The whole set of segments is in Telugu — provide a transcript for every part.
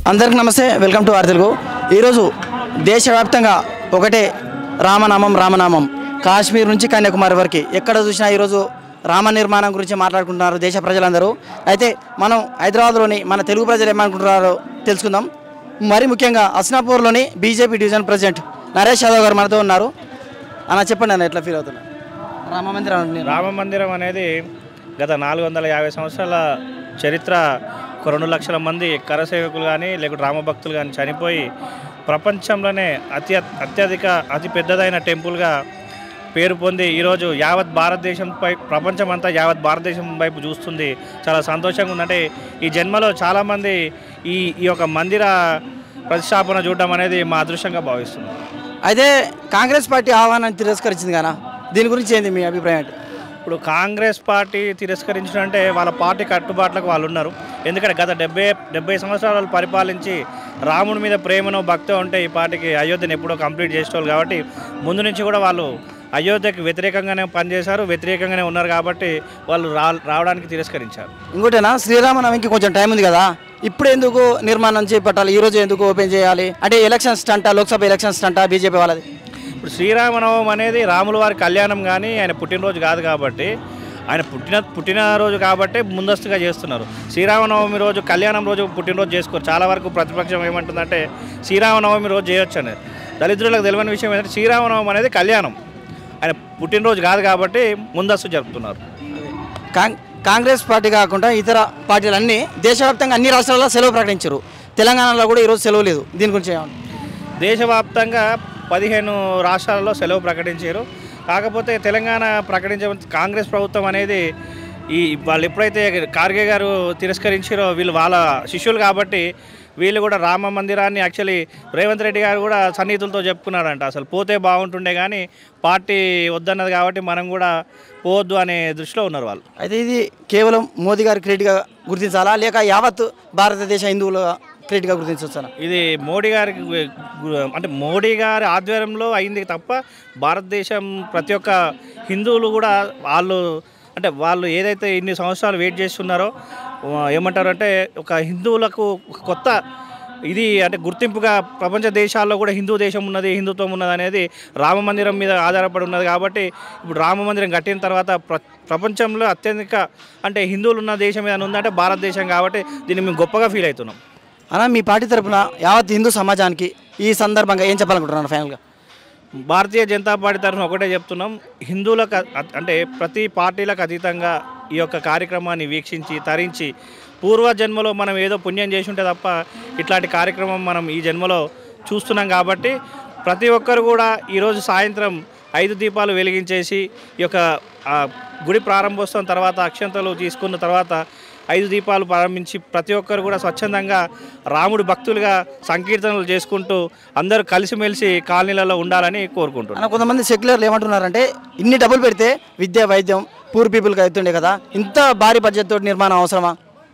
అందరికి నమస్తే వెల్కమ్ టు ఆర్ తెలుగు ఈరోజు దేశవ్యాప్తంగా ఒకటే రామనామం రామనామం కాశ్మీర్ నుంచి కన్యాకుమారి వరకు ఎక్కడ చూసినా ఈరోజు రామ నిర్మాణం గురించి మాట్లాడుకుంటున్నారు దేశ ప్రజలందరూ అయితే మనం హైదరాబాద్లోని మన తెలుగు ప్రజలు ఏమనుకుంటున్నారో తెలుసుకుందాం మరి ముఖ్యంగా అస్నాపూర్లోని BJP division president Naresh Yadav garu మనతో ఉన్నారు అన్న చెప్పండి అన్న ఎట్లా ఫీల్ అవుతున్నారు రామ మందిరం నిర్మాణం. రామ మందిరం అనేది గత నాలుగు వందల యాభై సంవత్సరాల చరిత్ర ఒక రెండు లక్షల మంది కరసేవకులు కానీ లేకుంటే రామభక్తులు కానీ చనిపోయి ప్రపంచంలోనే అతి అత్యధిక అతి పెద్దదైన టెంపుల్గా పేరు పొంది ఈరోజు యావత్ భారతదేశంపై ప్రపంచమంతా యావత్ భారతదేశం వైపు చూస్తుంది చాలా సంతోషంగా ఉందంటే ఈ జన్మలో చాలామంది ఈ ఈ యొక్క మందిర ప్రతిష్టాపన చూడడం అనేది మా అదృష్టంగా భావిస్తుంది అయితే కాంగ్రెస్ పార్టీ ఆహ్వానాన్ని తిరస్కరించింది కదా దీని గురించి ఏంది మీ అభిప్రాయం ఏంటి ఇప్పుడు కాంగ్రెస్ పార్టీ తిరస్కరించడం అంటే వాళ్ళ పార్టీ కట్టుబాట్లకు వాళ్ళు ఉన్నారు ఎందుకంటే గత డెబ్బై డెబ్బై సంవత్సరాలు వాళ్ళు పరిపాలించి రాముడి మీద ప్రేమను భక్తి ఉంటే ఈ పార్టీకి అయోధ్యను ఎప్పుడో కంప్లీట్ చేసేవాళ్ళు కాబట్టి ముందు నుంచి కూడా వాళ్ళు అయోధ్యకి వ్యతిరేకంగానే పనిచేశారు వ్యతిరేకంగానే ఉన్నారు కాబట్టి వాళ్ళు రా రావడానికి తిరస్కరించారు ఇంకోటేనా శ్రీరామనవమికి కొంచెం టైం ఉంది కదా ఇప్పుడు ఎందుకు నిర్మాణం చేపట్టాలి ఈ రోజు ఎందుకు ఓపెన్ చేయాలి అంటే ఎలక్షన్స్ అంట లోక్సభ ఎలక్షన్స్ అంట బీజేపీ వాళ్ళది ఇప్పుడు శ్రీరామనవమి అనేది రాముల వారి కళ్యాణం కానీ ఆయన పుట్టినరోజు కాదు కాబట్టి ఆయన పుట్టిన పుట్టినరోజు కాబట్టి ముందస్తుగా చేస్తున్నారు శ్రీరామనవమి రోజు కళ్యాణం రోజు పుట్టినరోజు చేసుకోరు చాలా వరకు ప్రతిపక్షం ఏమంటుందంటే శ్రీరామనవమి రోజు చేయొచ్చు అనేది దళిద్రులకు తెలియని విషయం ఏంటంటే శ్రీరామనవమి అనేది కళ్యాణం ఆయన పుట్టినరోజు కాదు కాబట్టి ముందస్తు జరుపుతున్నారు కాంగ్ కాంగ్రెస్ పార్టీ కాకుండా ఇతర పార్టీలు అన్నీ దేశవ్యాప్తంగా అన్ని రాష్ట్రాల్లో సెలవు ప్రకటించారు తెలంగాణలో కూడా ఈరోజు సెలవు లేదు దీని గురించి ఏమంటారు దేశవ్యాప్తంగా పదిహేను రాష్ట్రాలలో సెలవు ప్రకటించారు కాకపోతే తెలంగాణ ప్రకటించే కాంగ్రెస్ ప్రభుత్వం అనేది ఈ వాళ్ళు ఎప్పుడైతే ఖార్గే గారు తిరస్కరించారో వీళ్ళు వాళ్ళ శిష్యులు కాబట్టి వీళ్ళు కూడా రామ మందిరాన్ని యాక్చువల్లీ రేవంత్ రెడ్డి గారు కూడా సన్నిహితులతో చెప్పుకున్నారంట అసలు పోతే బాగుంటుండే కానీ పార్టీ వద్దన్నది కాబట్టి మనం కూడా పోవద్దు అనే దృష్టిలో ఉన్నారు వాళ్ళు అయితే ఇది కేవలం మోదీ గారి క్రెడిట్గా గుర్తించాలా లేక యావత్ భారతదేశ హిందువుల క్రెడిట్గా గుర్తించవచ్చా ఇది మోడీ గారికి గు- గు- అంటే మోడీ గారి ఆధ్వర్యంలో అయింది తప్ప భారతదేశం ప్రతి ఒక్క హిందువులు కూడా వాళ్ళు అంటే వాళ్ళు ఏదైతే ఇన్ని సంవత్సరాలు వెయిట్ చేస్తున్నారో ఆ, ఏమంటారంటే ఒక హిందువులకు ఒక కొత్త ఇది అంటే గుర్తింపుగా ప్రపంచ దేశాల్లో కూడా హిందూ దేశం ఉన్నది హిందుత్వం ఉన్నది అనేది రామ మందిరం మీద ఆధారపడి ఉన్నది కాబట్టి ఇప్పుడు రామ మందిరం కట్టిన తర్వాత ప్ర ప్రపంచంలో అత్యధిక అంటే హిందువులు ఉన్న దేశం ఏదైనా ఉందంటే భారతదేశం కాబట్టి దీన్ని మేము గొప్పగా ఫీల్ అవుతున్నాం అన్న మీ పార్టీ తరపున యావత్ హిందూ సమాజానికి ఈ సందర్భంగా ఏం చెప్పాలనుకుంటున్నారు ఫైనల్గా భారతీయ జనతా పార్టీ తరఫున ఒకటే చెప్తున్నాం హిందువులకు అ- అంటే ప్రతి పార్టీలకు అతీతంగా ఈ యొక్క కార్యక్రమాన్ని వీక్షించి తరించి పూర్వ జన్మలో మనం ఏదో పుణ్యం చేసి ఉంటే తప్ప ఇట్లాంటి కార్యక్రమం మనం ఈ జన్మలో చూస్తున్నాం కాబట్టి ప్రతి ఒక్కరు కూడా ఈరోజు సాయంత్రం ఐదు దీపాలు వెలిగించేసి ఈ యొక్క ఆ, గుడి ప్రారంభోత్సవం తర్వాత అక్షంతలు తీసుకున్న తర్వాత ఐదు దీపాలు ప్రారంభించి ప్రతి ఒక్కరు కూడా స్వచ్ఛందంగా రాముడి భక్తులుగా సంకీర్తనలు చేసుకుంటూ అందరూ కలిసిమెలిసి కాలనీలలో ఉండాలని కోరుకుంటున్నాను అన్న కొంతమంది సెక్యులర్లు ఏమంటున్నారంటే ఇన్ని డబ్బులు పెడితే విద్య వైద్యం పూర్ పీపుల్కి అవుతుండే కదా ఇంత భారీ బడ్జెట్ తోటి నిర్మాణం అవసరమా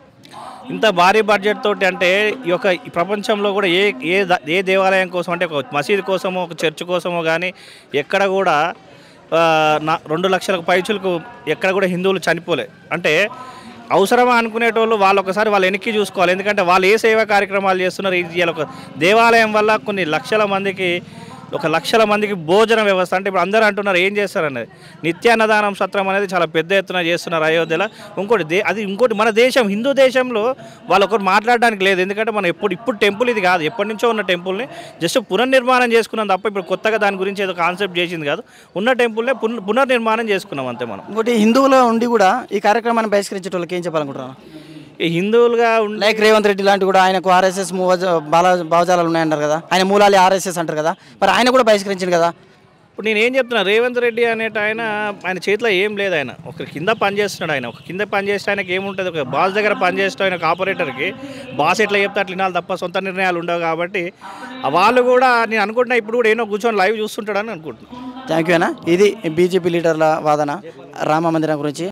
ఇంత భారీ బడ్జెట్ తోటి అంటే ఈ యొక్క ఈ ప్రపంచంలో కూడా ఏ ఏ ద- ఏ దేవాలయం కోసం అంటే ఒక మసీదు కోసమో ఒక చర్చ్ కోసమో కానీ ఎక్కడ కూడా ఆ, నా రెండు లక్షలకు పైచులకు ఎక్కడ కూడా హిందువులు చనిపోలే అంటే అవసరమా అనుకునేటోళ్ళు వాళ్ళు ఒకసారి వాళ్ళు వెనక్కి చూసుకోవాలి ఎందుకంటే వాళ్ళు ఏ సేవా కార్యక్రమాలు చేస్తున్నారు ఇది ఇవాళ ఒక దేవాలయం వల్ల కొన్ని లక్షల మందికి ఒక లక్షల మందికి భోజన వ్యవస్థ అంటే ఇప్పుడు అందరూ అంటున్నారు ఏం చేస్తారనేది నిత్యాన్నదానం సత్రం అనేది చాలా పెద్ద ఎత్తున చేస్తున్నారు అయోధ్యలో ఇంకోటి దే అది ఇంకోటి మన దేశం హిందూ దేశంలో వాళ్ళు ఒకరు మాట్లాడడానికి లేదు ఎందుకంటే మనం ఎప్పుడు ఇప్పుడు టెంపుల్ ఇది కాదు ఎప్పటి నుంచో ఉన్న టెంపుల్ని జస్ట్ పునర్నిర్మాణం చేసుకున్నాం తప్ప ఇప్పుడు కొత్తగా దాని గురించి ఏదో కాన్సెప్ట్ చేసింది కాదు ఉన్న టెంపుల్నే పున- పునర్నిర్మాణం చేసుకున్నాం అంతే మనం ఇంకోటి హిందువులో ఉండి కూడా ఈ కార్యక్రమాన్ని బహిష్కరించే వాళ్ళకి ఏం చెప్పాలనుకుంటున్నారు ఈ హిందువులుగా ఉండి లైక్ రేవంత్ రెడ్డి లాంటి కూడా ఆయనకు ఆర్ఎస్ఎస్ బాల భావజాలాలు ఉన్నాయంటారు కదా ఆయన మూలాలి ఆర్ఎస్ఎస్ అంటారు కదా మరి ఆయన కూడా బహిష్కరించింది కదా ఇప్పుడు నేను ఏం చెప్తున్నా రేవంత్ రెడ్డి అనేట ఆయన ఆయన చేతిలో ఏం లేదు ఆయన ఒక కింద పని చేస్తున్నాడు ఆయన ఒక కింద పని చేస్తే ఆయనకి ఏముంటుంది ఒక బాస్ దగ్గర పని చేస్తే ఆయన ఒక ఆపరేటర్కి బాస్ ఎట్లా చెప్తే అట్లా వినాలి తప్ప సొంత నిర్ణయాలు ఉండవు కాబట్టి ఆ వాళ్ళు కూడా నేను అనుకుంటున్నా ఇప్పుడు కూడా ఏమో కూర్చొని లైవ్ చూస్తుంటాడని అనుకుంటున్నాను థ్యాంక్ యూ అన్న ఇది బీజేపీ లీడర్ల వాదన రామ మందిరం గురించి